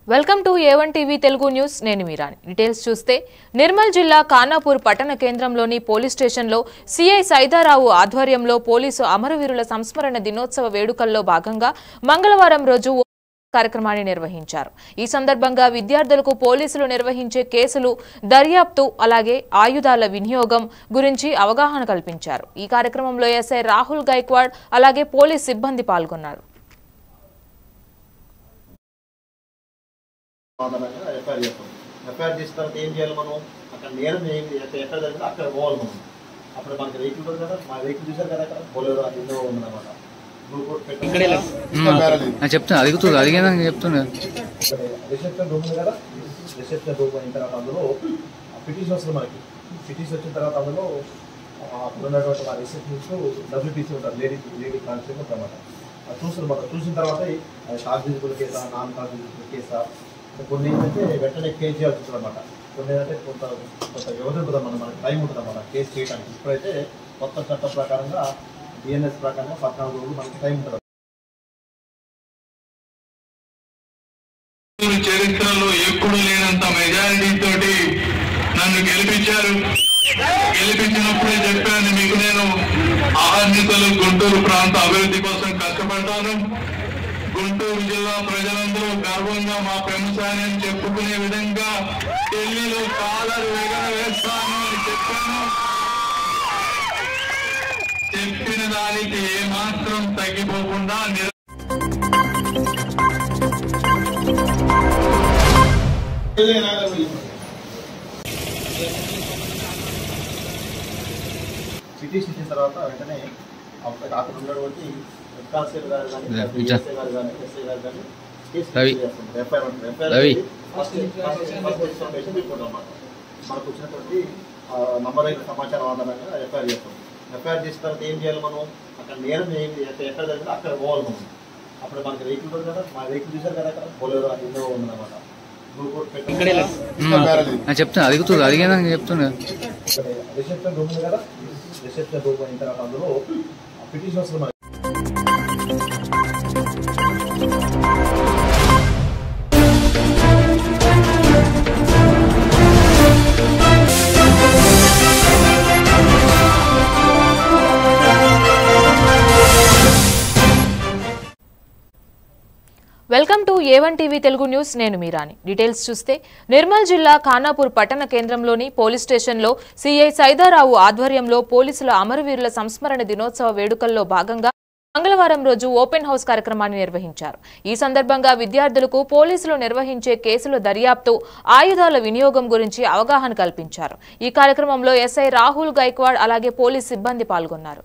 Welcome to A one TV Telugu news నేను మీరాని details చూస్తే నిర్మల్ జిల్లా ఖానాపూర్ పట్టణ కేంద్రంలోని పోలీస్ స్టేషన్లో సిఐ సైదారావు ఆధ్వర్యంలో పోలీసు అమరవీరుల సంస్మరణ దినోత్సవ వేడుకల్లో భాగంగా మంగళవారం రోజు ఓ కార్యక్రమాన్ని నిర్వహించారు ఈ సందర్భంగా విద్యార్థులకు పోలీసులు నిర్వహించే కేసులు దర్యాప్తు అలాగే ఆయుధాల వినియోగం గురించి అవగాహన కల్పించారు ఈ కార్యక్రమంలో ఎస్ఐ రాహుల్ గైక్వాడ్ అలాగే పోలీస్ సిబ్బంది పాల్గొన్నారు సమాధానంగా ఎఫ్ఐఆర్ చేస్తాం ఎఫ్ఐఆర్ చేసిన తర్వాత ఏం చేయాలి మనం అక్కడ నేరం ఏం ఎక్కడ ఎక్కడ జరిగిందో అక్కడ పోవాలి మనం అప్పుడు మనకి వెహికల్ ఉంటుంది కదా మా వెహికల్ చూసారు కదా అక్కడ బొలేరో అది ఎన్నో ఉందన్నమాట బ్లూ కోట్ పెట్టి ఆ, చెప్తున్నా అడుగుతుంది అడిగేదానికి చెప్తున్నా రిసెప్షన్ రూమ్ ఉంది కదా రిసెప్షన్ రూమ్ అయిన తర్వాత అందులో పిటిషన్ వస్తుంది మనకి పిటిషన్ వచ్చిన తర్వాత అందులో ఆ, అక్కడ ఉన్నటువంటి మా రిసెప్షనిస్ట్ డబ్ల్యూపీసీ ఉంటారు లేడీ లేడీ కానిస్టేబుల్ ఉంటారు అన్నమాట అది చూస్తారు మనం చూసిన తర్వాత అది కాగ్నిజిబుల్ కేసా నాన్ కాగ్నిజిబుల్ కేసా కొన్ని ఏంటంటే వెంటనే కేసు చేయాల్సి ఉంటుంది అనమాట కొన్ని ఏంటంటే కొంత కొంత వ్యవధి ఉంటుంది మన మనకి టైం ఉంటుంది అన్నమాట కేసు చేయడానికి ఇప్పుడైతే కొత్త చట్టం ప్రకారంగా బిఎన్ఎస్ ప్రకారంగా పద్నాలుగు రోజులు మనకి టైం ఉంటుంది చరిత్రలో ఎప్పుడు లేనంత మెజారిటీ తోటి నన్ను గెలిపించారు గెలిపించినప్పుడే చెప్పాను మీకు నేను ఆహర్నితలు గుంటూరు ప్రాంత అభివృద్ధి కోసం కష్టపడ్డాను గుంటూరు జిల్లా ప్రజలందరూ గర్వంగా మా పెంసాని అని చెప్పుకునే విధంగా ఢిల్లీలో కాలర్ వేగన వేస్తాను అని చెప్పాను చెప్పిన దానికి ఏమాత్రం తగ్గిపోకుండా నిర సిటీస్ ఇచ్చిన తర్వాత వెంటనే అక్కడ అక్కడ ఉన్నటువంటి హెడ్ కానిస్టేబుల్ గారు కానీ ఇలా, లేకపోతే ఇట్లా. ఎస్ఐ గారు కానీ ఎస్ఐ గారు కానీ కేసు రవి. చేస్తుంటారు. ఎఫ్ఐఆర్ ఉంటుంది. ఎఫ్ఐఆర్ రవి. చేసి first first first information report అన్నమాట మనకు వచ్చినటువంటి ఆ, నంబర్ అయిన సమాచారం ఆధారంగా ఎఫ్ఐఆర్ చేస్తాం ఎఫ్ఐఆర్ చేసిన తర్వాత ఏం చేయాలి మనం అక్కడ నేరం ఏం ఎక్కడ ఎక్కడ జరిగిందో అక్కడ పోవాలి మనం అప్పుడు మనకి వెహికల్ ఉంటుంది కదా మా వెహికల్ చూసారు కదా అక్కడ బొలేరో అది ఎన్నో ఉందన్నమాట బ్లూ కోట్ పెట్టి ఆ, చెప్తున్నా అడుగుతుంది అడిగేదానికి చెప్తున్నా ఇక్కడ రిసెప్షన్ రూమ్ ఉంది కదా రిసెప్షన్ రూమ్ అయిన తర్వాత అందులో పిటిషన్ వస్తుంది మనకి welcome to A one TV Telugu news నేను మీరాని డీటెయిల్స్ చూస్తే నిర్మల్ జిల్లా ఖానాపూర్ పట్టణ కేంద్రంలోని పోలీస్ స్టేషన్లో సిఐ సైదారావు ఆధ్వర్యంలో పోలీసుల అమరవీరుల సంస్మరణ దినోత్సవ వేడుకల్లో భాగంగా మంగళవారం రోజు ఓపెన్ హౌస్ కార్యక్రమాన్ని నిర్వహించారు ఈ సందర్భంగా విద్యార్థులకు పోలీసులు నిర్వహించే కేసుల దర్యాప్తు ఆయుధాల వినియోగం గురించి అవగాహన కల్పించారు ఈ కార్యక్రమంలో ఎస్ఐ రాహుల్ గైక్వాడ్ అలాగే పోలీస్ సిబ్బంది పాల్గొన్నారు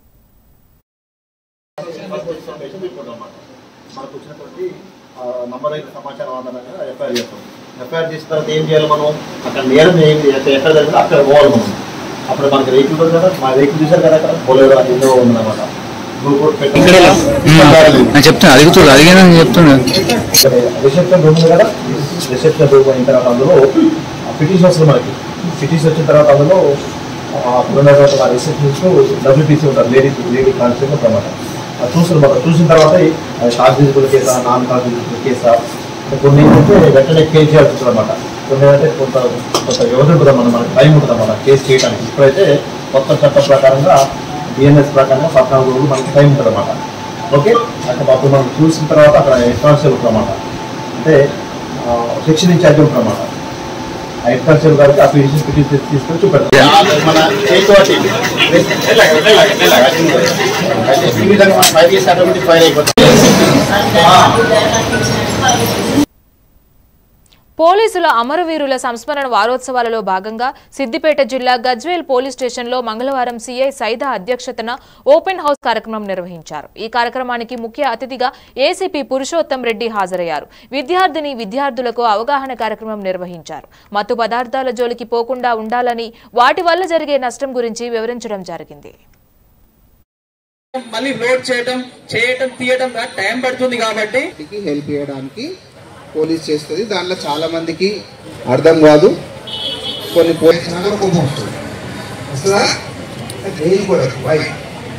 ఫస్ట్ ఇన్ఫర్మేషన్ రిపోర్ట్ అన్నమాట మనకు వచ్చినటువంటి ఆ, నంబర్ అయిన సమాచారం ఆధారంగా ఎఫ్ఐఆర్ చేస్తాం ఎఫ్ఐఆర్ చేసిన తర్వాత ఏం చేయాలి మనం అక్కడ నేరం ఏం ఎక్కడ ఎక్కడ జరిగిందో అక్కడ పోవాలి మనం అప్పుడు మనకి వెహికల్ ఉంటుంది కదా మా వెహికల్ చూసారు కదా అక్కడ బొలేరో అది ఎన్నో ఉందన్నమాట బ్లూ కోట్ పెట్టి ఆ, చెప్తున్నా అడుగుతుంది అడిగేదానికి చెప్తున్నా ఇక్కడ రిసెప్షన్ రూమ్ ఉంది కదా రిసెప్షన్ రూమ్ అయిన తర్వాత అందులో పిటిషన్ వస్తుంది మనకి పిటిషన్ వచ్చిన తర్వాత అందులో ఆ, అక్కడ ఉన్నటువంటి మా రిసెప్షనిస్ట్ డబ్ల్యూపీసీ ఉంటారు లేడీ లేడీ కానిస్టేబుల్ ఉంటారు అన్నమాట అది చూస్తారు మనం చూసిన తర్వాత అది కాగ్నిజిబుల్ కేసా నాన్ కాగ్నిజిబుల్ కేసా కొన్ని ఏంటంటే వెంటనే కేసు చేయాల్సి ఉంటుంది అనమాట కొన్ని ఏంటంటే కొంత కొంత వ్యవధి ఉంటుంది మన మనకి టైం ఉంటుంది అన్నమాట కేసు చేయడానికి ఇప్పుడైతే కొత్త చట్టం ప్రకారంగా బిఎన్ఎస్ ప్రకారంగా పద్నాలుగు రోజులు మనకి టైం ఉంటుంది అనమాట ఓకే అక్కడ అప్పుడు మనం చూసిన తర్వాత అక్కడ హెడ్ కానిస్టేబుల్ ఉంటుంది అనమాట అంటే సెక్షన్ ఇన్ఛార్జ్ ఉంటుంది అనమాట ఆ హెడ్ కానిస్టేబుల్ గారికి ఆ పిటిషన్ పిటిషన్ తీసుకొని చూపెడతాం మన చేతితోటి ఇలాగ, ఇలాగ, ఇలాగ. అయితే ఈ విధంగా మనం ఫైర్ చేస్తే ఆటోమేటిక్ ఫైర్ అయిపోతుంది పోలీసుల అమరవీరుల సంస్మరణ వారోత్సవాలలో భాగంగా సిద్దిపేట జిల్లా గజ్వేల్ పోలీస్ స్టేషన్లో మంగళవారం సీఐ సైదా అధ్యక్షతన ఓపెన్ హౌస్ కార్యక్రమం నిర్వహించారు ఈ కార్యక్రమానికి ముఖ్య అతిథిగా ఏసీపీ పురుషోత్తం రెడ్డి హాజరయ్యారు విద్యార్థిని విద్యార్థులకు అవగాహన కార్యక్రమం నిర్వహించారు మత్తు పదార్థాల జోలికి పోకుండా ఉండాలని వాటి వల్ల జరిగే నష్టం గురించి వివరించడం జరిగింది మళ్ళీ లోడ్ చేయటం చేయటం తీయటం గా టైం పడుతుంది కాబట్టి కి హెల్ప్ చేయడానికి పోలీస్ చేస్తుంది దాంట్లో చాలా మందికి అర్థం కాదు కొన్ని పోలీస్ కూడా కోపం వస్తుంది వస్తుందా చేయకూడదు why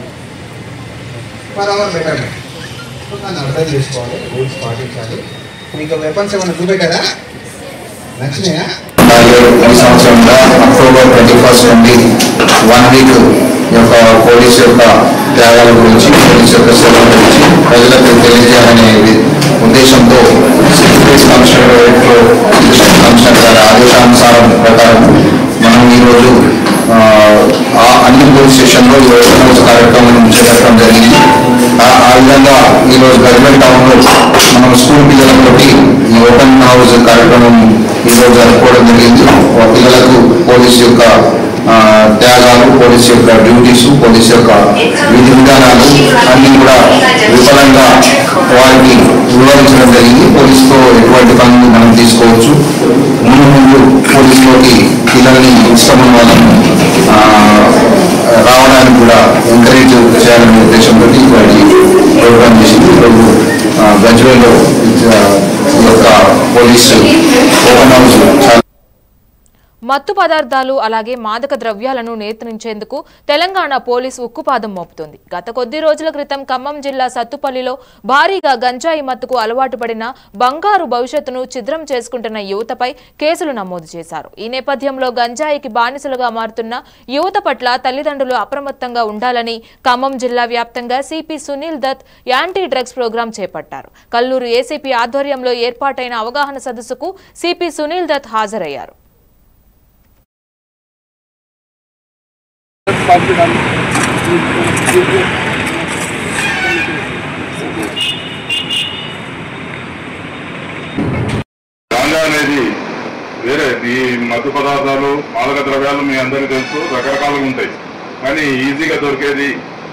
for our betterment so దాన్ని అర్థం చేసుకోవాలి రూల్స్ పాటించాలి మీకు వెపన్స్ ఏమైనా చూపెట్టారా నచ్చినాయా అలాగే ఈ సంవత్సరంలో అక్టోబర్ ట్వంటీ ఫస్ట్ నుండి వన్ వీక్ యొక్క పోలీస్ యొక్క త్యాగాల గురించి పోలీస్ యొక్క సేవల గురించి ప్రజలకు తెలియజేయాలనే వి- ఉద్దేశంతో city police commissioner director district commissioner గారి ఆదేశానుసారం ప్రకారం మనం ఈరోజు ఆ, ఆ అన్ని పోలీస్ స్టేషన్లో ఈ ఓపెన్ హౌస్ కార్యక్రమం చేపట్టడం జరిగింది ఆ- ఆ విధంగా ఈరోజు గవర్నమెంట్ టౌన్లో మనం స్కూల్ పిల్లలతోటి ఈ ఓపెన్ హౌస్ కార్యక్రమం ఈరోజు జరుపుకోవడం జరిగింది ఆ పిల్లలకు పోలీస్ యొక్క ఆ, త్యాగాలు పోలీస్ యొక్క డ్యూటీస్ పోలీస్ యొక్క విధి విధానాలు అన్ని కూడా విఫలంగా వారికి వివరించడం జరిగింది పోలీసుతో ఎటువంటి పనులు మనం తీసుకోవచ్చు ముందు ముందు పోలీసులోకి పిల్లల్ని ఇష్టమైన వాళ్ళని ఆ, రావడానికి కూడా ఎంకరేజ్ చేయాలనే ఉద్దేశంతో ఇవాటి ప్రోగ్రామ్ చేసింది ఈరోజు ఆ, గజ్వేల్లో ఆ, ఈ యొక్క పోలీసు ఓపెన్ హౌస్ చాలా మత్తు పదార్థాలు అలాగే మాదక ద్రవ్యాలను నియంత్రించేందుకు తెలంగాణ పోలీసు ఉక్కుపాదం మోపుతోంది గత కొద్ది రోజుల క్రితం ఖమ్మం జిల్లా సత్తుపల్లిలో భారీగా గంజాయి మత్తుకు అలవాటు పడిన బంగారు భవిష్యత్తును ఛిద్రం చేసుకుంటున్న యువతపై కేసులు నమోదు చేశారు ఈ నేపథ్యంలో గంజాయికి బానిసలుగా మారుతున్న యువత పట్ల తల్లిదండ్రులు అప్రమత్తంగా ఉండాలని ఖమ్మం జిల్లా వ్యాప్తంగా CP Sunil Dutt anti drugs program చేపట్టారు కల్లూరు ఏసీపీ ఆధ్వర్యంలో ఏర్పాటైన అవగాహన సదస్సుకు సిపి సునీల్ దత్ హాజరయ్యారు గాంజా అనేది వేరే ఈ మత్తు పదార్థాలు మాదక ద్రవ్యాలు మీ అందరికీ తెలుసు రకరకాలుగా ఉంటాయి కానీ ఈజీగా దొరికేది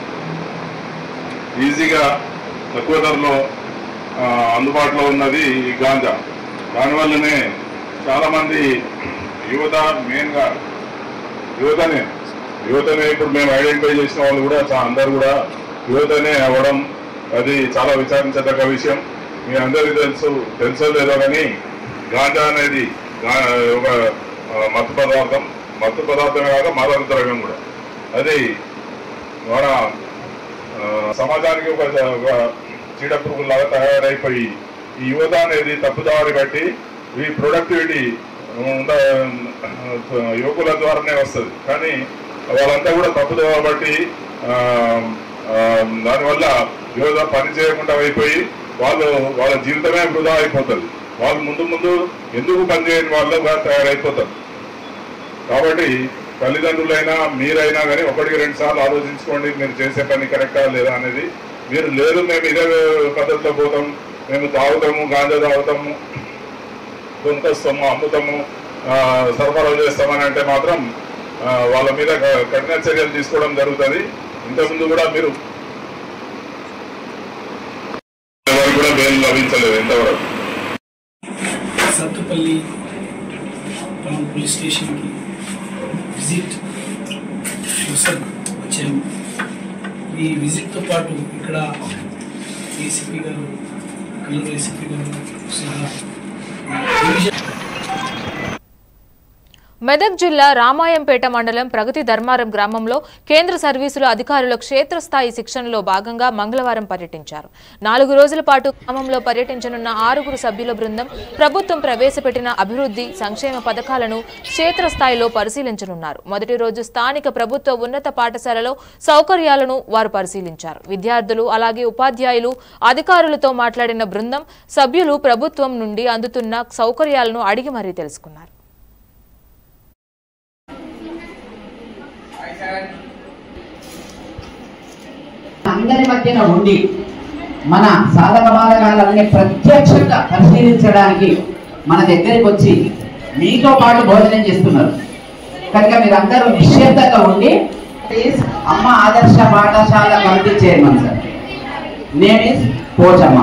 ఈజీగా తక్కువ ధరలో ఆ, అందుబాటులో ఉన్నది ఈ గాంజా దానివల్లనే చాలామంది యువత మెయిన్గా యువతనే యువతనే ఇప్పుడు మేము ఐడెంటిఫై చేసిన వాళ్ళు కూడా చా- అందరూ కూడా యువతనే అవ్వడం అది చాలా విచారించదగ్గ విషయం మీ అందరికీ తెలుసు తెలుసో లేదో కానీ గాంజా అనేది గా- ఒక ఆ, మత్తు పదార్థం మత్తు పదార్థమే కాక మాదక ద్రవ్యం కూడా అది మన ఆ, సమాజానికి ఒక ఒక చీడ పురుగులాగా తయారైపోయి ఈ యువత అనేది తప్పుదారి బట్టి ఈ ప్రొడక్టివిటీ ఉండ యువకుల ద్వారానే వస్తుంది కానీ వాళ్ళంతా కూడా తప్పుదోవ బట్టి ఆ, ఆ, దానివల్ల యువత పని చేయకుండా అయిపోయి వాళ్ళు వాళ్ళ జీవితమే వృధా అయిపోతుంది వాళ్ళు ముందు ముందు ఎందుకు పని చేయని వాళ్ళుగా తయారైపోతారు కాబట్టి తల్లిదండ్రులైనా మీరైనా కానీ ఒకటికి రెండు సార్లు ఆలోచించుకోండి మీరు చేసే పని కరెక్టా లేదా అనేది మీరు లేదు మేము ఇదే పద్ధతిలో పోతాం మేము తాగుతాము గాంజా తాగుతాము కొనుకొస్తాము అమ్ముతాము ఆ, సరఫరా చేస్తామని అంటే మాత్రం ఆ, వాళ్ళ మీద క- కఠిన చర్యలు తీసుకోవడం జరుగుతుంది ఇంతకుముందు కూడా మీరు ఎవరికి కూడా బెయిల్ లభించలేదు ఇంతవరకు సత్తుపల్లి టౌన్ పోలీస్ స్టేషన్కి విజిట్ కోసం వచ్చాము ఈ విజిట్తో పాటు ఇక్కడ ఏసీపీ గారు కల్లూరు ఏసీపీ గారు సహా డివిజన్ మెదక్ జిల్లా రామాయంపేట మండలం ప్రగతి ధర్మారం గ్రామంలో కేంద్ర సర్వీసుల అధికారుల క్షేత్రస్థాయి శిక్షణలో భాగంగా మంగళవారం పర్యటించారు నాలుగు రోజుల పాటు గ్రామంలో పర్యటించనున్న ఆరుగురు సభ్యుల బృందం ప్రభుత్వం ప్రవేశపెట్టిన అభివృద్ధి సంక్షేమ పథకాలను క్షేత్రస్థాయిలో పరిశీలించనున్నారు మొదటి రోజు స్థానిక ప్రభుత్వ ఉన్నత పాఠశాలలో సౌకర్యాలను వారు పరిశీలించారు విద్యార్థులు అలాగే ఉపాధ్యాయులు అధికారులతో మాట్లాడిన బృందం సభ్యులు ప్రభుత్వం నుండి అందుతున్న సౌకర్యాలను అడిగి మరీ తెలుసుకున్నారు అందరి మధ్యన ఉండి మన సాధక బాధకాలన్నీ ప్రత్యక్షంగా పరిశీలించడానికి మన దగ్గరికి వచ్చి మీతో పాటు భోజనం చేస్తున్నారు కనుక మీరందరూ నిశ్శబ్దంగా ఉండి ప్లీజ్ అమ్మ ఆదర్శ పాఠశాల committee chairman sir name is Pochamma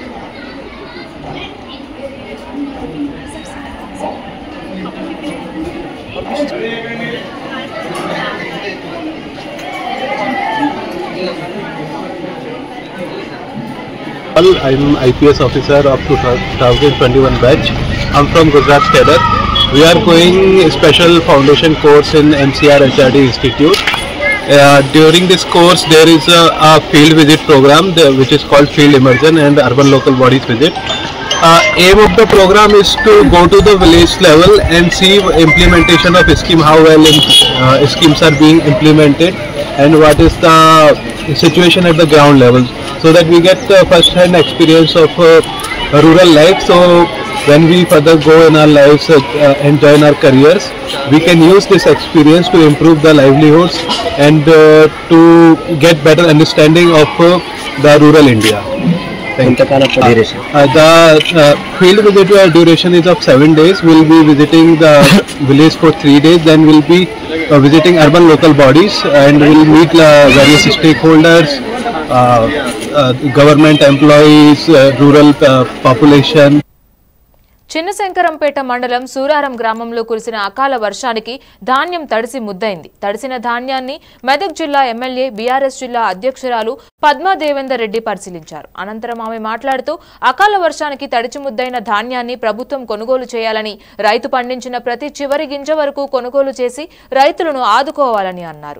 Well, I'm IPS officer of 2021 batch. I'm from Gujarat Cadre. We are going a special foundation course in MCR HRD Institute. Uh, during this course, there is a, a field visit program the, which is called Field Immersion and Urban Local Bodies Visit. uh, aim of the program is to go to the village level and see implementation of scheme, how well in, uh, schemes are being implemented and what is the situation at the ground level so that we get uh, first-hand experience of uh, rural life. So when we further go in our lives uh, uh, and join our careers, we can use this experience to improve the livelihoods and uh, to get better understanding of uh, the rural India. Thank you. Uh, the uh, field visit uh, duration is of seven days. We'll be visiting the village for three days. Then we'll be uh, visiting urban local bodies and we'll meet uh, various stakeholders, uh, uh, government employees, uh, rural uh, population. Chinnashankarampet మండలం సూరారం గ్రామంలో కురిసిన అకాల వర్షానికి ధాన్యం తడిసి ముద్దైంది తడిసిన ధాన్యాన్ని మెదక్ జిల్లా ఎమ్మెల్యే బీఆర్ఎస్ జిల్లా అధ్యక్షురాలు పద్మా దేవేందర్ రెడ్డి పరిశీలించారు అనంతరం ఆమె మాట్లాడుతూ అకాల వర్షానికి తడిచి ముద్దైన ధాన్యాన్ని ప్రభుత్వం కొనుగోలు చేయాలని రైతు పండించిన ప్రతి చివరి గింజ వరకు కొనుగోలు చేసి రైతులను ఆదుకోవాలని అన్నారు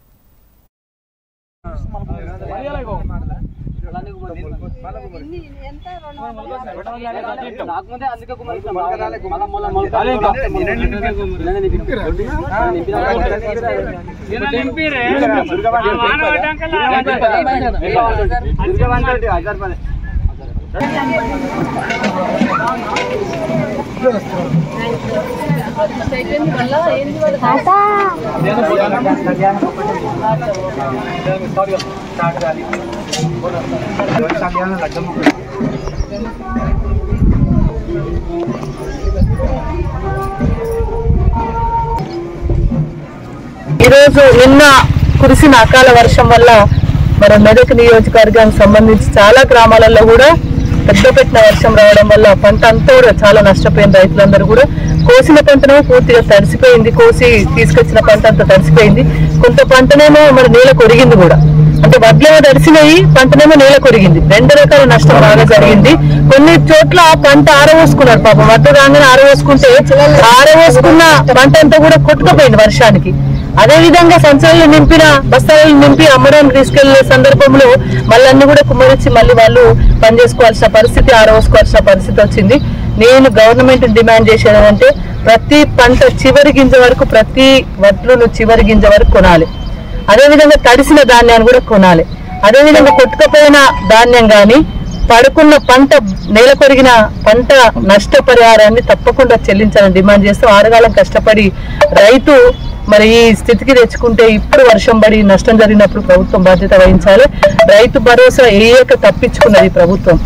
ఈరోజు నిన్న కురిసిన అకాల వర్షం వల్ల మన మెదక్ నియోజకవర్గానికి సంబంధించి చాలా గ్రామాలలో కూడా పెద్ద పెట్టిన వర్షం రావడం వల్ల పంట అంతా కూడా చాలా నష్టపోయింది రైతులందరూ కూడా కోసిన పంటనేమో పూర్తిగా తడిసిపోయింది కోసి తీసుకొచ్చిన పంట అంతా తడిసిపోయింది కొంత పంటనేమో మరి నేల కొరిగింది కూడా అంటే వడ్లేమో తడిసినాయి పంటనేమో నేల కొరిగింది రెండు రకాల నష్టం బాగా జరిగింది కొన్ని చోట్ల పంట ఆరవోసుకున్నారు పాపం వడ్లు రాగానే ఆరవోసుకుంటే ఆరవోసుకున్న పంట అంతా కూడా కొట్టుకుపోయింది వర్షానికి అదే విధంగా సంచులను నింపిన బస్తాలను నింపి అమ్మడానికి తీసుకెళ్లే సందర్భంలో మళ్ళీ అన్ని కూడా కుమ్మరించి మళ్ళీ వాళ్ళు పనిచేసుకోవాల్సిన పరిస్థితి ఆరవోసుకోవాల్సిన పరిస్థితి వచ్చింది నేను గవర్నమెంట్ డిమాండ్ చేసేది అంటే ప్రతి పంట చివరి గింజ వరకు ప్రతి వడ్లను చివరి గింజ వరకు కొనాలి అదే విధంగా తడిసిన ధాన్యాన్ని కూడా కొనాలి అదే విధంగా కొట్టుకపోయిన ధాన్యం గాని పడుకున్న పంట నేల కొరిగిన పంట నష్టపరిహారాన్ని తప్పకుండా చెల్లించాలని డిమాండ్ చేస్తూ ఆరుగాలం కష్టపడి రైతు మరి ఈ స్థితికి తెచ్చుకుంటే ఇప్పుడు వర్షం పడి నష్టం జరిగినప్పుడు ప్రభుత్వం బాధ్యత వహించాలి రైతు భరోసా ఏయక తప్పించుకున్నది ప్రభుత్వం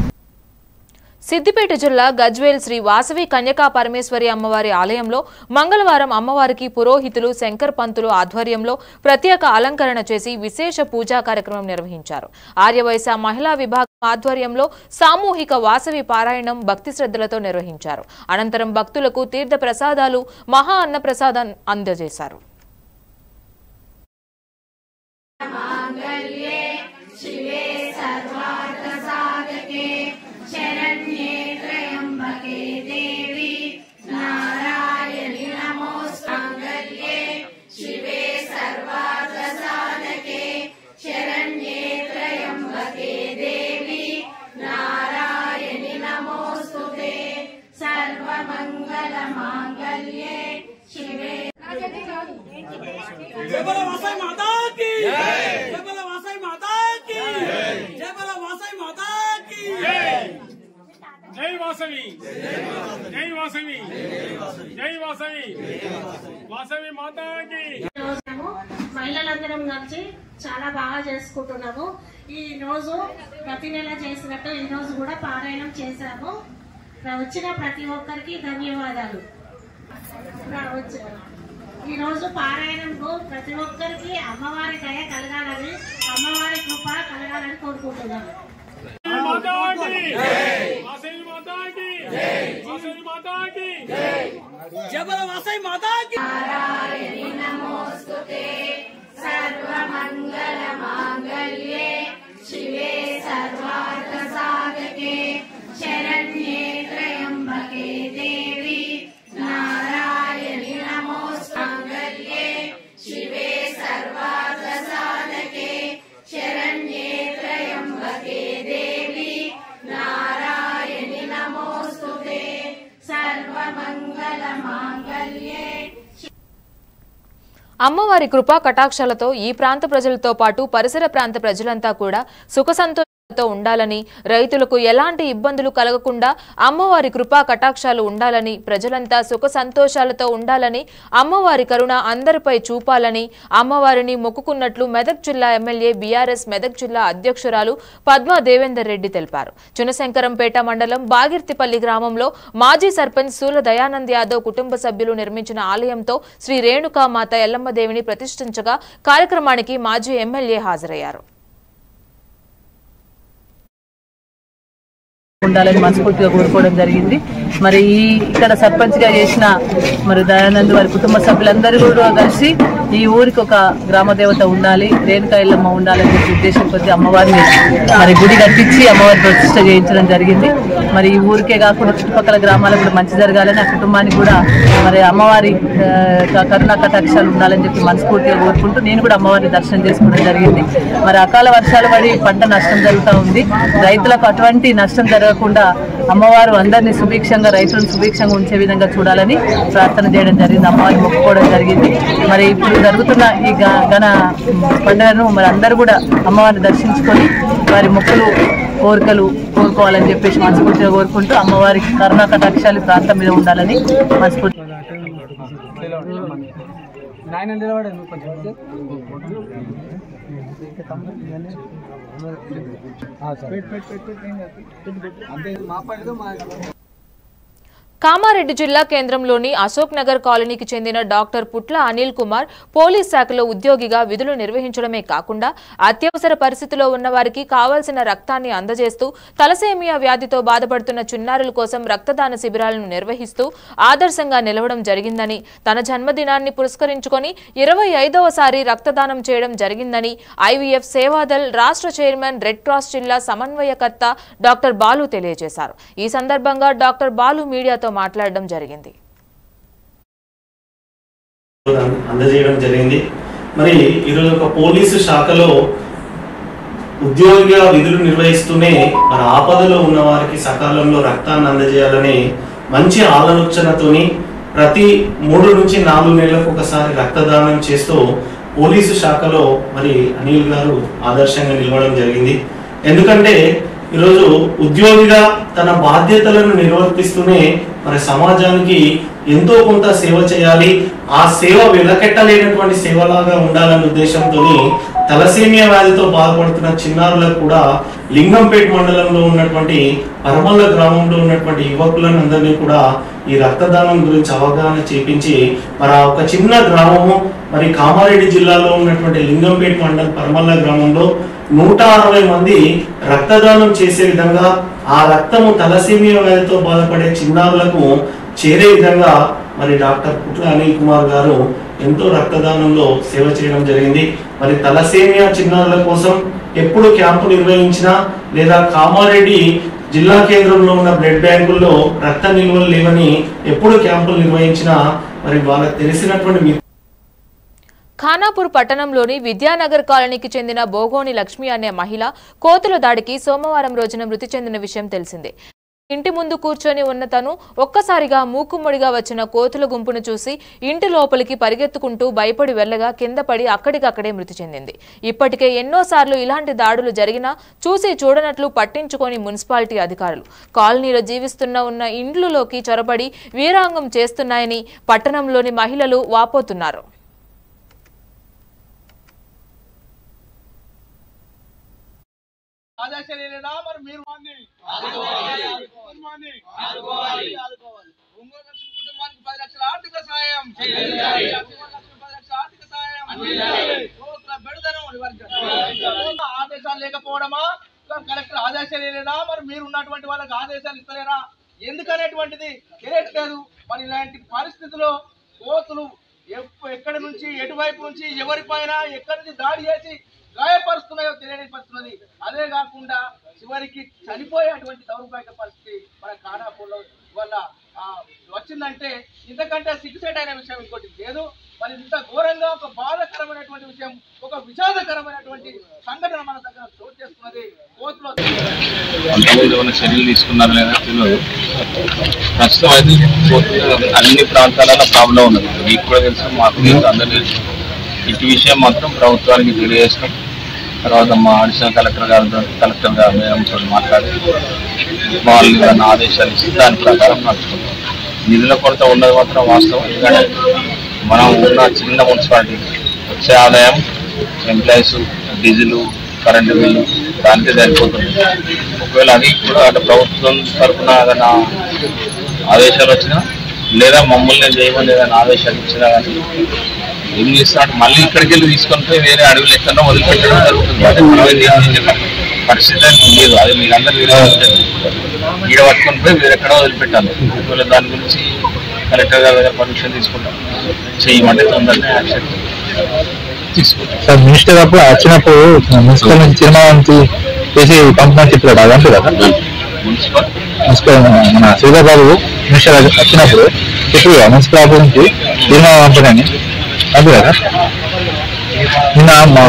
సిద్దిపేట జిల్లా గజ్వేల్ శ్రీ వాసవి కన్యకా పరమేశ్వరి అమ్మవారి ఆలయంలో మంగళవారం అమ్మవారికి పురోహితులు శంకర్ పంతులు ఆధ్వర్యంలో ప్రత్యేక అలంకరణ చేసి విశేష పూజా కార్యక్రమం నిర్వహించారు ఆర్యవైశ్య మహిళా విభాగం ఆధ్వర్యంలో సామూహిక వాసవి పారాయణం భక్తి శ్రద్ధలతో నిర్వహించారు అనంతరం భక్తులకు తీర్థ ప్రసాదాలు మహా అన్న ప్రసాదం అందజేశారు माङ्गल्ये शिवे सर्वार्थसाधके शरण्ये त्र्यम्बके देवी नारायणि नमोऽस्ताङ्गल्ये शिवे सर्वार्थसाधके शरण्ये त्र्यम्बके देवी नारायणि नमोऽस्तु ते सर्वमङ्गलमाङ्गल्ये शिवे जय बोलो वासाई माता की जय बोलो वासाई माता की जय बोलो वासाई माता की జై వాసవి జై వాసవి జై వాసవి వాసవి మాతాకి రోజుము మహిళలందరం కలిసి చాలా బాగా చేసుకుంటున్నాము ఈ రోజు ప్రతి నెల చేసినట్టు ఈ రోజు కూడా పారాయణం చేశాము వచ్చిన ప్రతి ఒక్కరికి ధన్యవాదాలు వచ్చి- ఈ రోజు పారాయణంకు ప్రతి ఒక్కరికి అమ్మవారి దయ కలగాలని అమ్మవారి కృప కలగాలని కోరుకుంటున్నాను మాతాకి వాసవి మాతాకి వాసవి మాతాకి जय बोलो वासाई माता की नारायणि नमोऽस्तुते सर्वमङ्गलमाङ्गल्ये शिवे सर्वार्थसाधके शरण्ये त्र्यम्बके देवी नारायणि नमोऽस्ताङ्गल्ये शिवे सर्वार्थसाधके शरण्ये त्र्यम्बके देवी नारायणि नमोऽस्तु అమ్మవారి కృపా కటాక్షాలతో ఈ ప్రాంత ప్రజలతో పాటు పరిసర ప్రాంత ప్రజలంతా కూడా సుఖ సంతోషాలతో ఉండాలని రైతులకు ఎలాంటి ఇబ్బందులు కలగకుండా అమ్మవారి కృపా కటాక్షాలు ఉండాలని ప్రజలంతా సుఖ సంతోషాలతో ఉండాలని అమ్మవారి కరుణ అందరిపై చూపాలని అమ్మవారిని మొక్కుకున్నట్లు మెదక్ జిల్లా ఎమ్మెల్యే బీఆర్ఎస్ మెదక్ జిల్లా అధ్యక్షురాలు పద్మా దేవేందర్ రెడ్డి తెలిపారు చునశంకరంపేట మండలం బాగిర్తిపల్లి గ్రామంలో మాజీ సర్పంచ్ సూల దయానంద్ యాదవ్ కుటుంబ సభ్యులు నిర్మించిన ఆలయంతో శ్రీ రేణుకామాత ఎల్లమ్మదేవిని ప్రతిష్ఠించగా కార్యక్రమానికి మాజీ ఎమ్మెల్యే హాజరయ్యారు ఉండాలని మనస్ఫూర్తిగా కోరుకోవడం జరిగింది మరి ఈ ఇక్కడ సర్పంచ్ గా చేసిన మరి దయానంద్ వారి కుటుంబ సభ్యులందరూ కూడా కలిసి ఈ ఊరికి ఒక గ్రామ దేవత ఉండాలి రేణుకా ఇల్లమ్మ ఉండాలని చెప్పి ఉద్దేశం కొద్ది అమ్మవారిని మరి గుడి కట్టించి అమ్మవారి ప్రతిష్ట చేయించడం జరిగింది మరి ఈ ఊరికే కాకుండా చుట్టుపక్కల గ్రామాలకు కూడా మంచి జరగాలని ఆ కుటుంబానికి కూడా మరి అమ్మవారి ఆ, కరుణా కటాక్షాలు ఉండాలని చెప్పి మనస్ఫూర్తిగా కోరుకుంటూ నేను కూడా అమ్మవారిని దర్శనం చేసుకోవడం జరిగింది మరి అకాల వర్షాలు పడి పంట నష్టం జరుగుతూ ఉంది రైతులకు అటువంటి నష్టం జరగకుండా అమ్మవారు అందరినీ సుభిక్షంగా రైతులను సుభిక్షంగా ఉంచే విధంగా చూడాలని ప్రార్థన చేయడం జరిగింది అమ్మవారిని మొక్కుకోవడం జరిగింది మరి ఇప్పుడు జరుగుతున్న ఈ గ- ఘన పండుగను మరి అందరూ కూడా అమ్మవారిని దర్శించుకొని వారి మొక్కులు కోరికలు కోరుకోవాలని చెప్పేసి మనస్ఫూర్తిగా కోరుకుంటూ అమ్మవారికి కరుణా కటాక్షాలు ఈ ప్రాంతం మీద ఉండాలని మనస్ఫూర్తి నాయన నిలబడండి కొంచెం అంటే మా పనిలో మా కామారెడ్డి జిల్లా కేంద్రంలోని అశోక్ నగర్ కాలనీకి చెందిన డాక్టర్ పుట్ల అనిల్ కుమార్ పోలీస్ శాఖలో ఉద్యోగిగా విధులు నిర్వహించడమే కాకుండా అత్యవసర పరిస్థితిలో ఉన్న వారికి కావాల్సిన రక్తాన్ని అందజేస్తూ తలసేమియా వ్యాధితో బాధపడుతున్న చిన్నారుల కోసం రక్తదాన శిబిరాలను నిర్వహిస్తూ ఆదర్శంగా నిలవడం జరిగిందని తన జన్మదినాన్ని పురస్కరించుకొని ఇరవై ఐదవసారి రక్తదానం చేయడం జరిగిందని ఐవీఎఫ్ సేవాదల్ రాష్ట్ర చైర్మన్ రెడ్ క్రాస్ జిల్లా సమన్వయకర్త డాక్టర్ బాలు తెలియజేశారు ఈ సందర్భంగా డాక్టర్ బాలు మీడియాతో మాట్లాడడం జరిగింది అందజేయడం జరిగింది మరి ఈరోజు ఒక పోలీసు శాఖలో ఉద్యోగిగా విధులు నిర్వహిస్తూనే మరి ఆపదలో ఉన్న వారికి సకాలంలో రక్తాన్ని అందజేయాలని మంచి ఆలోచనతోని ప్రతి మూడు నుంచి నాలుగు నెలలకు ఒకసారి రక్తదానం చేస్తూ పోలీసు శాఖలో మరి అనిల్ గారు ఆదర్శంగా నిలవడం జరిగింది ఎందుకంటే ఈరోజు ఉద్యోగిగా తన బాధ్యతలను నిర్వర్తిస్తూనే మరి సమాజానికి ఎంతో కొంత సేవ చేయాలి ఆ సేవ వెలకెట్టలేనటువంటి సేవలాగా ఉండాలనే ఉద్దేశంతో తలసేమియా వ్యాధితో బాధపడుతున్న చిన్నారులకు కూడా లింగంపేట మండలంలో ఉన్నటువంటి పరమల్ల గ్రామంలో ఉన్నటువంటి యువకులను అందరినీ కూడా ఈ రక్తదానం గురించి అవగాహన చేపించి మరి ఆ ఒక చిన్న గ్రామము మరి కామారెడ్డి జిల్లాలో ఉన్నటువంటి లింగంపేట మండలం పరమల్ల గ్రామంలో నూట అరవై మంది రక్తదానం చేసే విధంగా ఆ రక్తము తలసేమియా వ్యాధితో బాధపడే చిన్నారులకు చేరే విధంగా మరి డాక్టర్ పుట్ల అనిల్ కుమార్ గారు ఎంతో రక్తదానంలో సేవ చేయడం జరిగింది మరి తలసేమియా చిన్నారుల కోసం ఎప్పుడు క్యాంపు నిర్వహించినా లేదా కామారెడ్డి జిల్లా కేంద్రంలో ఉన్న బ్లడ్ బ్యాంకుల్లో రక్త నిల్వలు లేవని ఎప్పుడు క్యాంపులు నిర్వహించినా మరి వాళ్ళకి తెలిసినటువంటి మి- ఖానాపూర్ పట్టణంలోని విద్యానగర్ కాలనీకి చెందిన బోగోని లక్ష్మి అనే మహిళ కోతుల దాడికి సోమవారం రోజున మృతి చెందిన విషయం తెలిసిందే ఇంటి ముందు కూర్చొని ఉన్న తను ఒక్కసారిగా మూకుమ్మడిగా వచ్చిన కోతుల గుంపును చూసి ఇంటి లోపలికి పరిగెత్తుకుంటూ భయపడి వెళ్ళగా కింద పడి అక్కడికక్కడే మృతి చెందింది ఇప్పటికే ఎన్నోసార్లు ఇలాంటి దాడులు జరిగినా చూసి చూడనట్లు పట్టించుకొని మున్సిపాలిటీ అధికారులు కాలనీలో జీవిస్తున్న ఉన్న ఇండ్లులోకి చొరబడి వీరాంగం చేస్తున్నాయని పట్టణంలోని మహిళలు వాపోతున్నారు ఆదర్శలేనా మరి మీరు వాడిని కుటుంబాన్ని ఆదుకోవాలి ఒంగోలు లక్ష్మి కుటుంబానికి పది లక్షల ఆర్థిక సాయం ఒంగోలు లక్ష్మి పది లక్షల ఆర్థిక సాయం కోట్ల బెడదను నివారించాలి. ఆదేశాలు లేకపోవడమా లేక కలెక్టర్ ఆదేశాలు లేనా మరి మీరు ఉన్నటువంటి వాళ్ళకి ఆదేశాలు ఇస్తలేరా ఎందుకనేటువంటిది తెలియట్లేదు మరి ఇలాంటి పరిస్థితుల్లో కోతులు ఎప్పు- ఎక్కడి నుంచి ఎటువైపు నుంచి ఎవరిపైన ఎక్కడి నుంచి దాడి చేసి గాయపరుస్తున్నాయో తెలియపరుస్తున్నది అదే కాకుండా చివరికి చనిపోయేటువంటి దౌర్భాగ్య పరిస్థితి మన కానాపూర్లో వల్ల ఆ, వచ్చిందంటే ఇంతకంటే సిగ్గుసేట్ అయిన విషయం ఇంకోటి లేదు మరి ఇంత ఘోరంగా ఒక బాధాకరమైనటువంటి విషయం ఒక విషాదకరమైనటువంటి సంఘటన మన దగ్గర చోటు చేసుకున్నది కోర్టులో అంతకుముందు ఏమైనా చర్యలు తీసుకున్నారు లేదా తెలియదు ప్రస్తుతం అయితే పోతున్న అన్ని ప్రాంతాలలో ప్రాబ్లం ఉన్నది మీకు కూడా తెలుసు మాకు తెలుసు అందరూ తెలుసు ఇటు విషయం మాత్రం ప్రభుత్వానికి తెలియజేస్తాం తర్వాత మా అడిషనల్ కలెక్టర్ గారితో కలెక్టర్ గారు మేడంతో మాట్లాడి వాళ్ళు ఏదైనా ఆదేశాలు ఇస్తే దాని ప్రకారం నడుచుకుంటాం నిధుల కొరత ఉన్నది మాత్రం వాస్తవం ఎందుకంటే మనం ఉన్న చిన్న మున్సిపాలిటీ వచ్చే ఆదాయం ఎంప్లాయీస్ డీజిల్ కరెంటు బిల్లు దానికే సరిపోతుంది ఒకవేళ అది కూడా అటు ప్రభుత్వం తరఫున ఏదైనా ఆదేశాలు వచ్చినా లేదా మమ్మల్ని చేయమని ఏదైనా ఆదేశాలు ఇచ్చినా కానీ ఏం చేస్తాడు మళ్ళీ ఇక్కడికి వెళ్ళి తీసుకొని పోయి వేరే అడవులు ఎక్కడో వదిలిపెట్టడం జరుగుతుంది అదే మనం ఏం చేసే పరిస్థితి అయితే లేదు అది మీరు అందరు నిర్వహించండి ఈడ పట్టుకొని పోయి వేరెక్కడో వదిలిపెట్టాలి ఒకవేళ దాని గురించి కలెక్టర్ గారి దగ్గర పర్మిషన్ తీసుకుంటాం చేయమంటే తొందరనే యాక్షన్ తీసుకుంటాం సార్ మినిస్టర్ అప్పుడు వచ్చినప్పుడు మున్సిపల్ నుంచి తీర్మానం చేసి పంపమని చెప్పాడు అదంటే కదా మున్సిపల్ మున్సిపల్ మన శ్రీధర్ బాబు మినిస్టర్ వచ్చినప్పుడు చెప్పాడు కదా మున్సిపల్ ఆఫీస్ నుంచి తీర్మానం పంపడని అంతే కదా నిన్న మా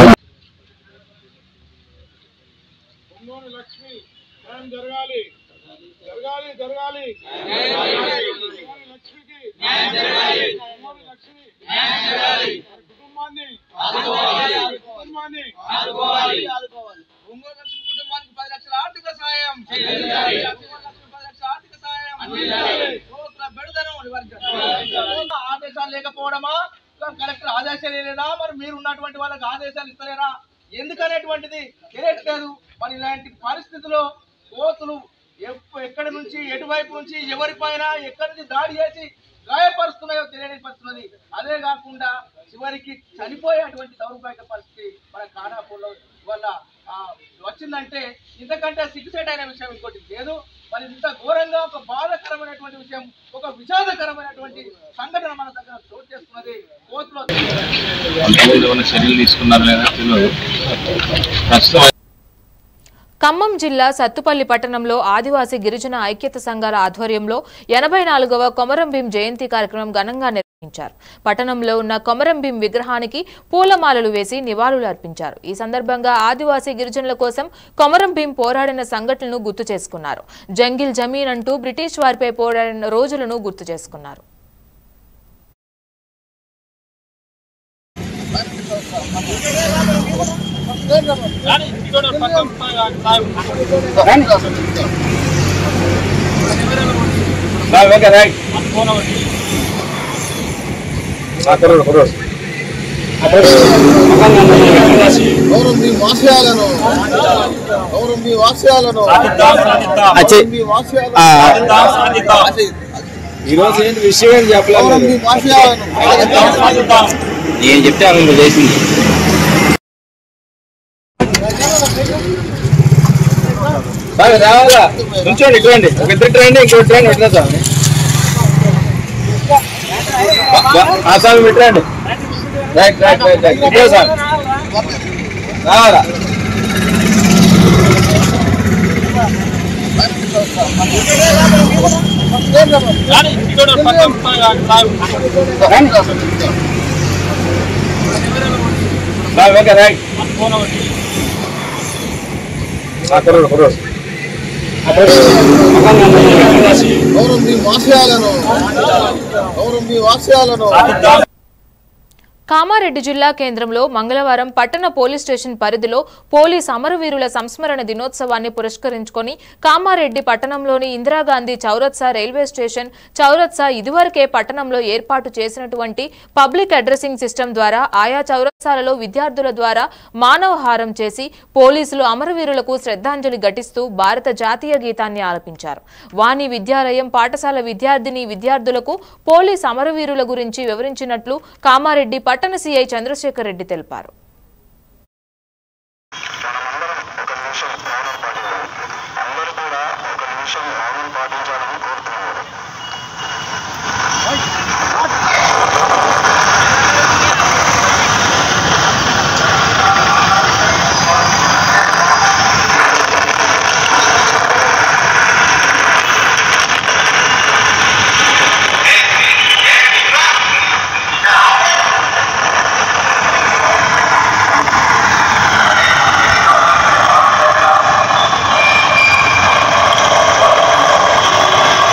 జరగాలి జరగాలి జరగాలి లక్ష్మికి లక్ష్మి కుటుంబాన్ని కుటుంబాన్ని ఒంగోలు లక్ష్మి కుటుంబానికి పది లక్షల ఆర్థిక సాయం లక్ష్మి పది లక్షల ఆర్థిక సాయం కోట్ల బెడదను నివారించాలి. ఆదేశాలు లేకపోవడమా కలెక్టర్ ఆదేశాలు లేదా మరి మీరు ఉన్నటువంటి వాళ్ళకి ఆదేశాలు ఇస్తలేరా ఎందుకనేటువంటిది తెలియట్లేదు మరి ఇలాంటి పరిస్థితుల్లో కోతులు ఎప్ప- ఎక్కడి నుంచి ఎటువైపు నుంచి ఎవరిపైన ఎక్కడి నుంచి దాడి చేసి గాయపరుస్తున్నాయో తెలియని పరిస్థితున్నది అదే కాకుండా చివరికి చనిపోయేటువంటి దౌర్భాగ్య పరిస్థితి మన ఖానాపూర్లో వల్ల ఆ, వచ్చిందంటే ఇంతకంటే సిగ్గుసేట్ అయిన విషయం ఇంకోటి లేదు మరి ఇంత ఘోరంగా ఒక బాధాకరమైనటువంటి విషయం ఒక విషాదకరమైనటువంటి సంఘటన మన దగ్గర చోటు చేసుకున్నది కోర్టులో అంతకుముందు ఏమైనా చర్యలు తీసుకున్నారు లేదా తెలియదు ప్రస్తుతం ఖమ్మం జిల్లా సత్తుపల్లి పట్టణంలో ఆదివాసీ గిరిజన ఐక్యత సంఘాల ఆధ్వర్యంలో ఎనభై నాలుగవ కొమరంభీం జయంతి కార్యక్రమం ఘనంగా నిర్వహించారు పట్టణంలో ఉన్న కొమరంభీం విగ్రహానికి పూలమాలలు వేసి నివాళులు అర్పించారు ఈ సందర్భంగా ఆదివాసీ గిరిజనుల కోసం కొమరంభీం పోరాడిన సంఘటనలను గుర్తు చేసుకున్నారు జంగిల్ జమీన్ అంటూ బ్రిటిష్ వారిపై పోరాడిన రోజులను గుర్తు చేసుకున్నారు గౌరవం మీ వాస్యాలను గౌరవం మీ వాస్యాలను ఈరోజు ఏంటి విషయం ఏం గౌరవం మీ వాస్యాలను ఏం చెప్తే అక్కడ నువ్వు చేసింది బాగా రావాలా నుంచోండి ఇటువంటి ఒక ఇద్దరు ట్రైన్ ఇంకో ట్రైన్ పెట్టినా స్వామి ఆ స్వామి పెట్టండి రైట్ రైట్ రైట్ రైట్ ఇదే స్వామి రావాలా బాగా ఓకే రైట్ గౌరవం మీ వాస్యాలను గౌరవం మీ వాస్యాలను కామారెడ్డి జిల్లా కేంద్రంలో మంగళవారం పట్టణ పోలీస్ స్టేషన్ పరిధిలో పోలీస్ అమరవీరుల సంస్మరణ దినోత్సవాన్ని పురస్కరించుకొని కామారెడ్డి పట్టణంలోని ఇందిరాగాంధీ చౌరత్సా రైల్వే స్టేషన్ చౌరత్సా ఇదివరకే పట్టణంలో ఏర్పాటు చేసినటువంటి పబ్లిక్ అడ్రసింగ్ సిస్టమ్ ద్వారా ఆయా చౌరత్సాలలో విద్యార్థుల ద్వారా మానవహారం చేసి పోలీసులు అమరవీరులకు శ్రద్ధాంజలి ఘటిస్తూ భారత జాతీయ గీతాన్ని ఆలపించారు వాణి విద్యాలయం పాఠశాల విద్యార్థిని విద్యార్థులకు పోలీస్ అమరవీరుల గురించి వివరించినట్లు కామారెడ్డి పట్టణ సీఐ చంద్రశేఖర్ రెడ్డి తెలిపారు Thank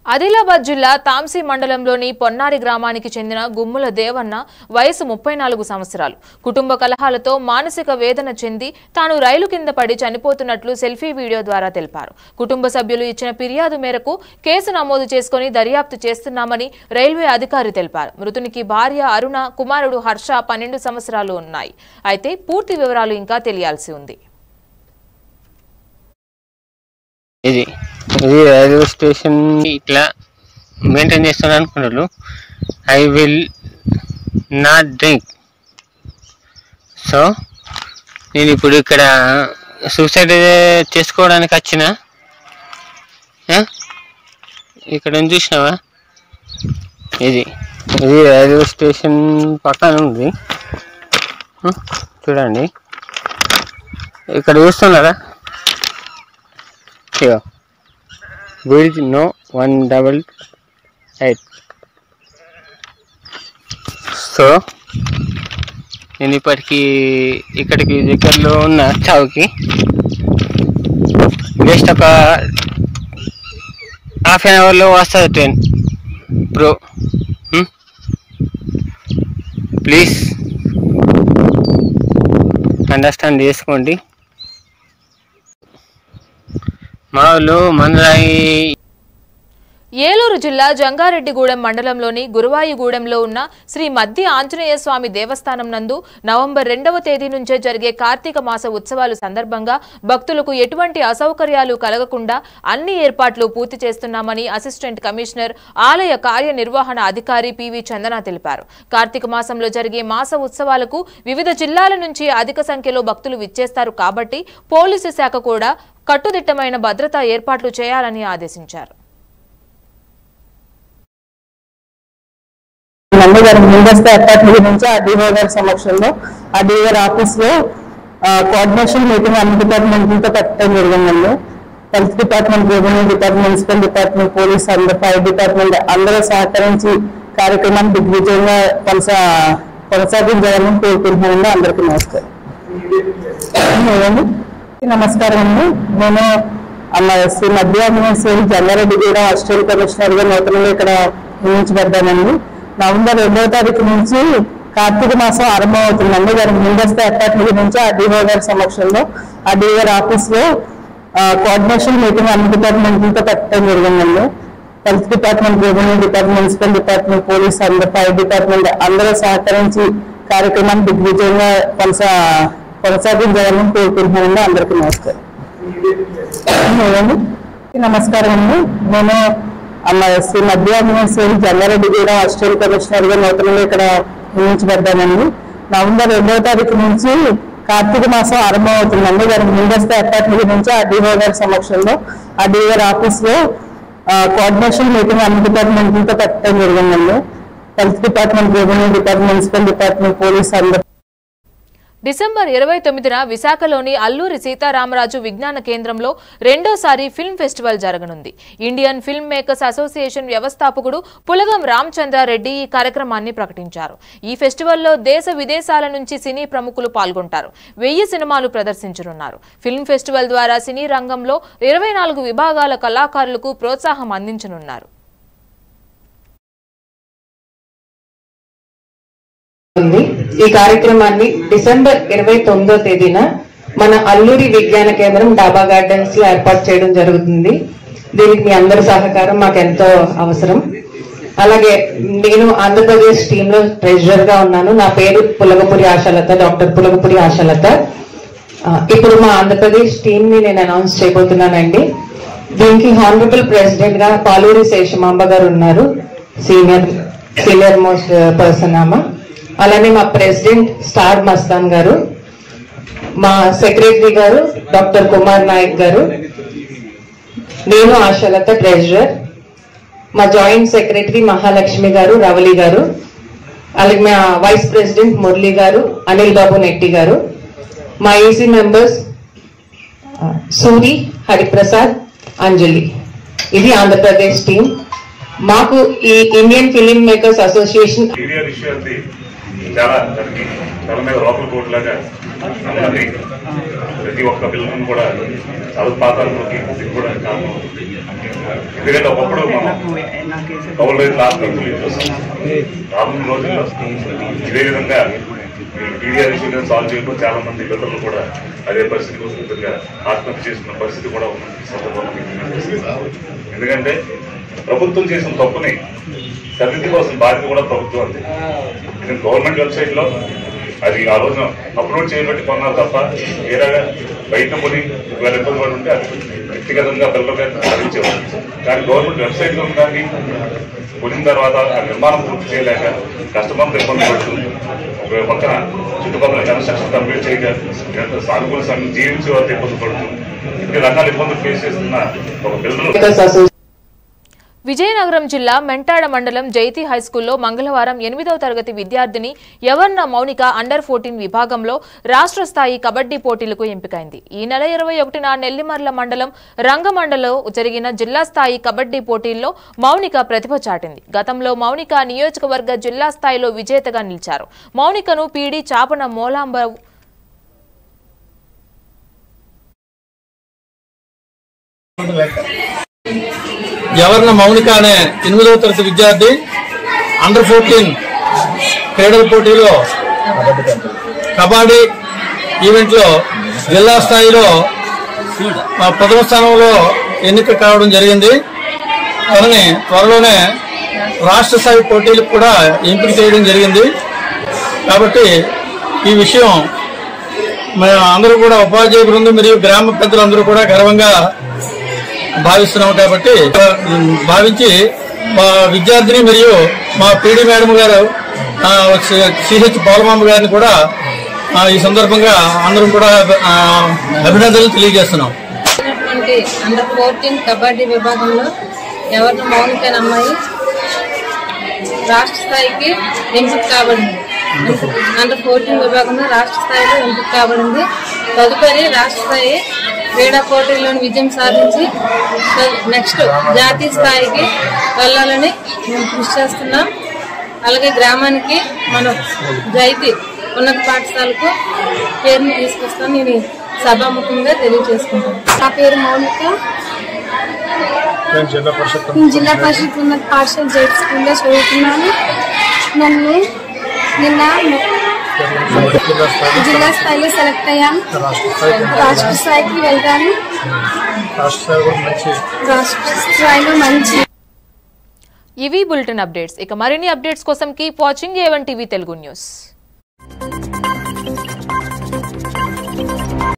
ఆదిలాబాద్ జిల్లా తాంసీ మండలంలోని పొన్నారి గ్రామానికి చెందిన గుమ్ముల దేవన్న వయసు ముప్పై నాలుగు సంవత్సరాలు కుటుంబ కలహాలతో మానసిక వేదన చెంది తాను రైలు కింద పడి చనిపోతున్నట్లు సెల్ఫీ వీడియో ద్వారా తెలిపారు కుటుంబ సభ్యులు ఇచ్చిన ఫిర్యాదు మేరకు కేసు నమోదు చేసుకుని దర్యాప్తు చేస్తున్నామని రైల్వే అధికారి తెలిపారు మృతునికి భార్య అరుణ కుమారుడు హర్ష పన్నెండు సంవత్సరాలు ఉన్నాయి అయితే పూర్తి వివరాలు ఇంకా తెలియాల్సి ఉంది ఇది ఇది రైల్వే స్టేషన్ ఇట్లా మెయింటైన్ చేస్తాను అనుకున్నారు I will not drink so నేను ఇప్పుడు ఇక్కడ సూసైడ్ చేసుకోవడానికి వచ్చిన ఆ? ఇక్కడ ఉంది చూసినావా ఇది ఇది రైల్వే స్టేషన్ పక్కన ఉంది ఆ? చూడండి ఇక్కడ చూస్తున్నారా ఇగో bridge no one double eight so నేను ఇప్పటికి ఇక్కడికి దగ్గరలో ఉన్న చావుకి జస్ట్ ఒక హాఫ్ అన్ అవర్లో వస్తుంది ట్రైన్ బ్రో ప్లీజ్ అండర్స్టాండ్ చేసుకోండి మా వాళ్ళు మనరాయి ఏలూరు జిల్లా జంగారెడ్డిగూడెం మండలంలోని గురువాయిగూడెంలో ఉన్న శ్రీ మద్ది ఆంజనేయ స్వామి దేవస్థానం నందు నవంబర్ రెండవ తేదీ నుంచే జరిగే కార్తీక మాస ఉత్సవాలు సందర్భంగా భక్తులకు ఎటువంటి అసౌకర్యాలు కలగకుండా అన్ని ఏర్పాట్లు పూర్తి చేస్తున్నామని అసిస్టెంట్ కమిషనర్ ఆలయ కార్యనిర్వహణ అధికారి పివి చందన తెలిపారు కార్తీక మాసంలో జరిగే మాస ఉత్సవాలకు వివిధ జిల్లాల నుంచి అధిక సంఖ్యలో భక్తులు విచ్చేస్తారు కాబట్టి పోలీసు శాఖ కూడా కట్టుదిట్టమైన భద్రతా ఏర్పాట్లు చేయాలని ఆదేశించారు నందు గారి ముందస్తు ఏర్పాట్ల గురించి ఆ డిఓ గారి సమక్షంలో ఆ డిఓ గారి ఆఫీస్ లో కోఆర్డినేషన్ మీటింగ్ అన్ని డిపార్ట్మెంట్లతో పెట్టడం జరిగిందండి health department revenue department municipal department police అందరు ఫైర్ డిపార్ట్మెంట్ అందరూ సహకరించి కార్యక్రమాన్ని దిగ్విజయంగా కొనసా కొనసాగించాలని కోరుకుంటున్నానండి అందరికీ నమస్కారం ఏమండి? నమస్కారం అండి నేను అమ్మ శ్రీ మధ్యాహ్నేశ్వరి జంగారెడ్డి గూడెం అసిస్టెంట్ కమిషనర్ గా నూతనంగా ఇక్కడ నియమించబడ్డానండి నవంబర్ రెండవ తారీఖు నుంచి కార్తీక మాసం ఆరంభం అవుతుందండి దానికి ముందస్తు ఏర్పాట్ల గురించి ఆ డిఓ గారి సమక్షంలో ఆ డిఓ గారి ఆఫీస్ లో కోఆర్డినేషన్ మీటింగ్ అన్ని డిపార్ట్మెంట్లతో పెట్టడం జరిగిందండి health department revenue department municipal department police అందరు ఫైర్ డిపార్ట్మెంట్ అందరూ సహకరించి కార్యక్రమాన్ని దిగ్విజయంగా కొనసా కొనసాగించాలని కోరుకుంటున్నానండి అందరికీ నమస్కారం ఏమండి? నమస్కారం అండి నేను అమ్మ శ్రీ మధ్యాహ్నేశ్వరి జంగారెడ్డి గూడెం అసిస్టెంట్ కమిషనర్ గా నూతనంగా ఇక్కడ నియమించబడ్డానండి నవంబర్ రెండవ తారీఖు నుంచి కార్తీక మాసం ఆరంభం అవుతుందండి దానికి ముందస్తు ఏర్పాట్ల గురించి ఆ డిఓ గారి సమక్షంలో ఆ డిఓ గారి ఆఫీస్ లో కోఆర్డినేషన్ మీటింగ్ అన్ని డిపార్ట్మెంట్లతో పెట్టడం జరిగిందండి health department revenue department municipal department police అందరు డిసెంబర్ ఇరవై తొమ్మిదిన విశాఖలోని అల్లూరి సీతారామరాజు విజ్ఞాన కేంద్రంలో రెండోసారి ఫిల్మ్ ఫెస్టివల్ జరగనుంది ఇండియన్ ఫిల్మ్ మేకర్స్ అసోసియేషన్ వ్యవస్థాపకుడు పులగం రామచంద్రారెడ్డి ఈ కార్యక్రమాన్ని ప్రకటించారు ఈ ఫెస్టివల్లో దేశ విదేశాల నుంచి సినీ ప్రముఖులు పాల్గొంటారు వెయ్యి సినిమాలు ప్రదర్శించనున్నారు ఫిల్మ్ ఫెస్టివల్ ద్వారా సినీ రంగంలో ఇరవై నాలుగు విభాగాల కళాకారులకు ప్రోత్సాహం అందించనున్నారు ఉంది ఈ కార్యక్రమాన్ని డిసెంబర్ ఇరవై తొమ్మిదో తేదీన మన అల్లూరి విజ్ఞాన కేంద్రం డాబా గార్డెన్స్ లో ఏర్పాటు చేయడం జరుగుతుంది దీనికి మీ అందరి సహకారం మాకు ఎంతో అవసరం అలాగే నేను ఆంధ్రప్రదేశ్ టీమ్ లో ట్రెజరర్ గా ఉన్నాను నా పేరు పులగపురి ఆశాలత డాక్టర్ పులగపురి ఆశాలత ఆ, ఇప్పుడు మా ఆంధ్రప్రదేశ్ టీమ్ ని నేను అనౌన్స్ చేయబోతున్నానండి దీనికి హానరబుల్ ప్రెసిడెంట్ గా పాలూరి శేషమాంబ గారు ఉన్నారు సీనియర్ సీనియర్ మోస్ట్ పర్సన్ ఆమె అలానే మా ప్రెసిడెంట్ స్టార్ మస్తాన్ గారు మా సెక్రటరీ గారు డాక్టర్ కుమార్ నాయక్ గారు నేను ఆశాలత ట్రెజరర్ మా జాయింట్ సెక్రటరీ మహాలక్ష్మి గారు రవలి గారు అలాగే మా వైస్ ప్రెసిడెంట్ మురళి గారు అనిల్ బాబు నెట్టి గారు మా ఈసీ మెంబర్స్ సూరి హరిప్రసాద్ అంజలి ఇది ఆంధ్రప్రదేశ్ టీం మాకు ఈ Indian film makers association senior విషయాన్ని చాలా దానికి తల మీద లోపల కోట్ లాగా అందరినీ ప్రతి ఒక్క పిల్లలను కూడా చదువు పాతాలలోకి కూడా కారణం ఎందుకంటే ఒకప్పుడు మనం కౌలు రైతులు ఆత్మహత్యలు చూస్తాం రానున్న రోజుల్లో ఇదే విధంగా టీడీఆర్ ఇష్యూని సాల్వ్ చేయడం చాలా మంది బిల్డర్లు కూడా అదే పరిస్థితికి విధంగా ఆత్మహత్య చేసుకున్న పరిస్థితి కూడా ఉంది ఈ సందర్భంగా మీకు విజ్ఞప్తిస్తున్నాను. ఎందుకంటే ప్రభుత్వం చేసిన తప్పుని సరిదిద్దు కోసం బాధ్యత కూడా ప్రభుత్వం అంది ఇది గవర్నమెంట్ వెబ్సైట్ లో అది ఆ రోజున అప్లోడ్ చేయబట్టి కొన్నారు తప్ప వేరేగా బయట కొని వేరే ఇబ్బంది పడి ఉంటే అది వ్యక్తిగతంగా పిల్లలుగా సాధించేవారు కానీ గవర్నమెంట్ వెబ్సైట్ లో ఉన్నదాన్ని కొనిన తర్వాత ఆ నిర్మాణం పూర్తి చేయలేక కస్టమర్లు ఇబ్బంది పడుతుంది ఒక పక్కన చుట్టుపక్కల కన్స్ట్రక్షన్ కంప్లీట్ చేయక ఎంత సానుకూల సంఘం జీవించే వారితో ఇబ్బంది పడుతుంది ఇన్ని రకాల ఇబ్బందులు ఫేస్ చేస్తున్న ఒక బిల్డర్ విజయనగరం జిల్లా మెంటాడ మండలం జైతి హైస్కూల్లో మంగళవారం ఎనిమిదవ తరగతి విద్యార్థిని యవర్ణ మౌనిక అండర్ ఫోర్టీన్ విభాగంలో రాష్ట్ర స్థాయి కబడ్డీ పోటీలకు ఎంపికైంది ఈ నెల ఇరవై ఒకటిన నెల్లిమర్ల మండలం రంగమండలో జరిగిన జిల్లా స్థాయి కబడ్డీ పోటీల్లో మౌనిక ప్రతిభ చాటింది గతంలో మౌనిక నియోజకవర్గ జిల్లా స్థాయిలో విజేతగా నిలిచారు మౌనికను పీడి చాపన మోలాంబ యవర్ణ మౌనిక అనే ఎనిమిదవ తరగతి విద్యార్థి అండర్ ఫోర్టీన్ క్రీడల పోటీలో కబడ్డీ ఈవెంట్లో జిల్లా స్థాయిలో ఆ, ప్రథమ స్థానంలో ఎన్నిక కావడం జరిగింది తనని త్వరలోనే రాష్ట్ర స్థాయి పోటీలకు కూడా ఎంపిక చేయడం జరిగింది కాబట్టి ఈ విషయం మేము అందరూ కూడా ఉపాధ్యాయ బృందం మరియు గ్రామ పెద్దలందరూ కూడా గర్వంగా భావిస్తున్నాం కాబట్టి ఉమ్, భావించి మా విద్యార్థిని మరియు మా పీడి మేడం గారు ఆ, సిహెచ్ పాలమామ గారిని కూడా ఆ, ఈ సందర్భంగా అందరం కూడా ఆ, అభినందనలు తెలియజేస్తున్నాం ఉన్నటువంటి అండర్ ఫోర్టీన్ కబడ్డీ విభాగంలో ఎవరిని మౌనిక అనే అమ్మాయి రాష్ట్ర స్థాయికి ఎంపిక కాబడింది అండర్ ఫోర్టీన్ విభాగంలో రాష్ట్ర స్థాయిలో ఎంపిక కాబడింది తదుపరి రాష్ట్ర స్థాయి క్రీడా పోటీల్లోని విజయం సాధించి నెక్స్ట్ జాతీయ స్థాయికి వెళ్ళాలని మేము కృషి చేస్తున్నాం అలాగే గ్రామానికి మన జైతి ఉన్నత పాఠశాలకు పేరుని తీసుకొస్తాను నేను సభాముఖంగా తెలియజేసుకుంటాను నా పేరు మౌనిక జిల్లా పరిషత్ నేను జిల్లా పరిషత్ ఉన్నత పాఠశాల జైట్ స్కూల్లో చదువుతున్నాను నన్ను నిన్న జిల్లా స్థాయిలో సెలెక్ట్ అయ్యాను రాష్ట్ర స్థాయికి వెళ్తాను రాష్ట్ర స్థాయి కూడా మంచి రాష్ట్ర స్థాయిలో మంచి ఇవి బులెటిన్ అప్డేట్స్ ఇక మరిన్ని అప్డేట్స్ కోసం keep watching A one TV Telugu news